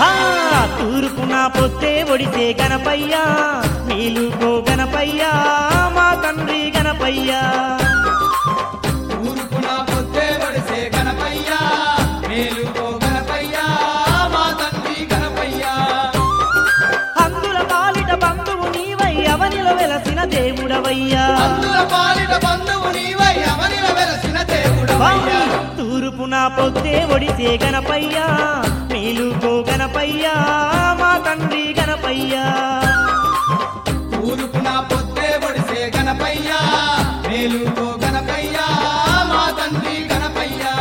హా తూర్పున పొత్తే ఒడిసే గణపయ్యా మేలుకో గణపయ్యా మా తండ్రి గణపయ్యా ఊరుకున పొద్దే పడిసే గణపయ్యా మేలుకో గణపయ్యా మా తండ్రి గణపయ్యా అందుల పాలిట బంధువు నీవై అవనిలో వెలసిన దేవుడవయ్యా అందుల పాలిట బంధువు నీవై అవనిల వెలసిన దేవుడవయ్యా తూర్పున పొత్తే ఒడిసే గణపయ్యా మేలుకో గణపయ్యా మా తండ్రి గణపయ్యా ఊరుకున పొద్దే పడిసే గణపయ్యా మేలుకో గణపయ్యా మా తండ్రి గణపయ్యా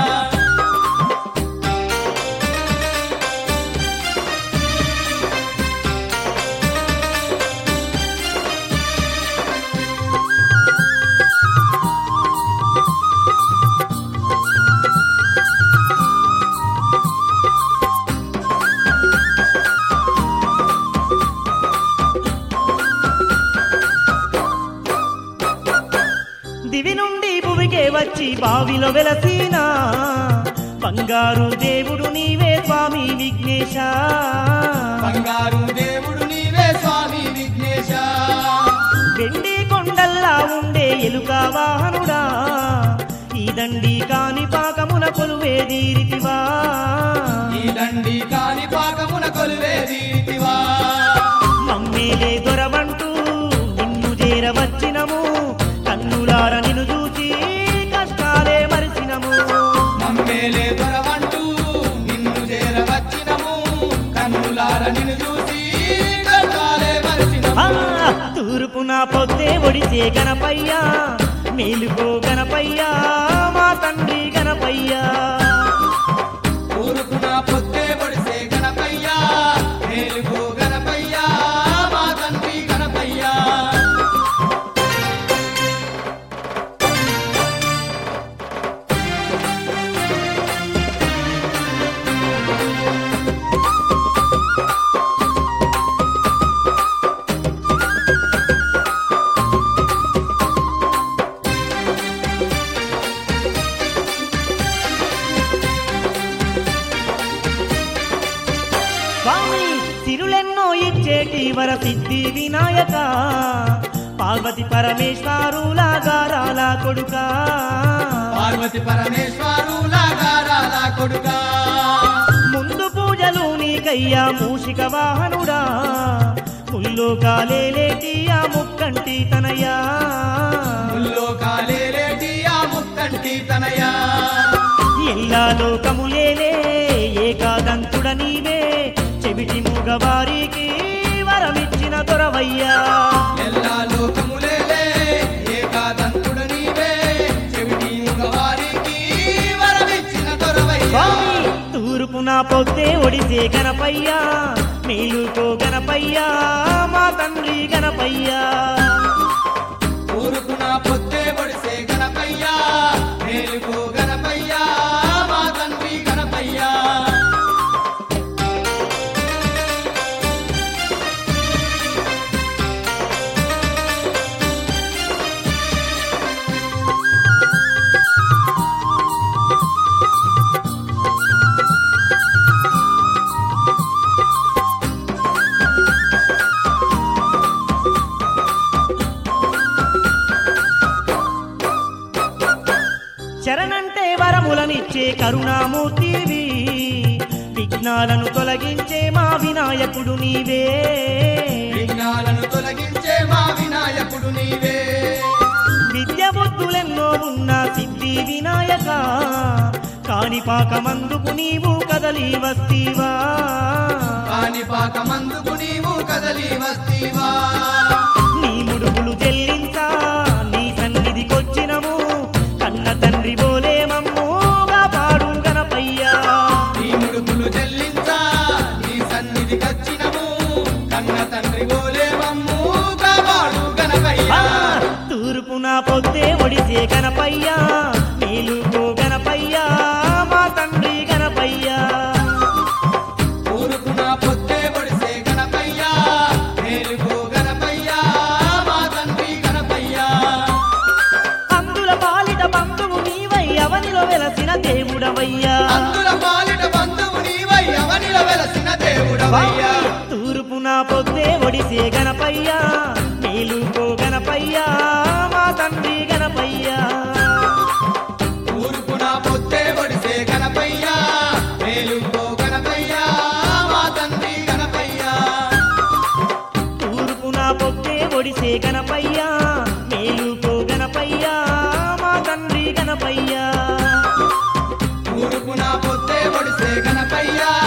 దివి నుండి భువికే వచ్చి బావిలో వెలసిన బంగారు దేవుడు నీవే స్వామి విఘ్నేశ బంగారు దేవుడు నీవే స్వామి విఘ్నేశ వెండి కొండల్లా ఉండే ఎలుక వాహనుడా ఈ దండి కాని పాకమున కొలువే దీరితివా ఈ దండి కాని పాకమున కొలువే దీతివా మమ్మేలే దొరవంటూ నిన్ను చేరవచ్చినము కన్నులార నిన్ను చూసి కష్టాలే మరిచినము మమ్మేలే దొరవంటూ నిన్ను చేరవచ్చినము కన్నులార నిన్ను చూసి కష్టాలే ఆ, మరిచినము తూర్పున పొద్దే ఒడిసే గణపయ్యా మేలుకో గణపయ్యా మా తండ్రి గణపయ్యా ఊరుకున పొద్దే పొడిసే గణపయ్యా మేలుకో గణపయ్యా మా తండ్రి గణపయ్యా స్వామి సిరులెన్నో ఇచ్చేటి వర సిద్ధి వినాయక పార్వతి పరమేశ్వరులా గారాల కొడుకా పార్వతి పరమేశ్వరులా గారాల కొడుకా ముందు పూజలు నీకయ్యా మూషిక వాహనుడా ముల్లోకాలేటి ఆ ముక్కంటి తనయా ముల్లో కాలేలేటి ఆ ముక్కంటి తనయా ఎల్లా లోకములేలే ఏకాదంతుడ నీవే చెవిటి మూగవారికి వరమిచ్చిన దొరవయ్యా ఎల్లా లోకములేలే ఏకాదంతుడు నీవే చెవిటి మగవారికి వరమిచ్చిన దొరవయ్యా స్వామి తూర్పున పొద్దే ఒడిసే గణపయ్యా మేలుకో గణపయ్యా మా తండ్రి గణపయ్యా ఊరుకున పొద్దే పొడిసే గణపయ్యా మేలుకో గణపయ్యా మా తండ్రి గణపయ్యా శరణంటే వరములనిచ్చే కరుణామూర్తివి విఘ్నాలను తొలగించే మా వినాయకుడు నీవే విఘ్నాలను తొలగించే మా వినాయకుడు నీవే విద్య బుద్ధులెన్నో ఉన్న సిద్ధి వినాయక కాణిపాకమందుకు నీవు కదలి వస్తీవా కాణిపాకమందుకు నీవు కదలి వస్తీవా నీ ముడుపులు చెల్లించా నీ సన్నిధికొచ్చినము కన్న తండ్రి బోలే మమ్మూగా పాడు గణపయ్యా నీ ముడుపులు చెల్లించా నీ సన్నిధి కచ్చినము కన్న తండ్రి గోలే మమ్ము కాపాడు ఆ, గణపయ్యా తూర్పున పొద్దే ఒడిసే గణపయ్యా మేలుకో గణపయ్యా మా తండ్రి గణపయ్యా ఊరుకున పొద్దే పొడిసే గణపయ్యా మేలుకో గణపయ్యా మా తండ్రి గణపయ్యా అందుల పాలిట బంధువు నీవై అవనిలో వెలసిన దేవుడవయ్యా అందుల పాలిట బంధువు నీవై అవనిల వెలసిన దేవుడు ఒడిసే గణపయ్యా మేలుకో గణపయ్యా మా తండ్రి గణపయ్యా ఊరుకున పొద్దే ఒడిసే గణపయ్యా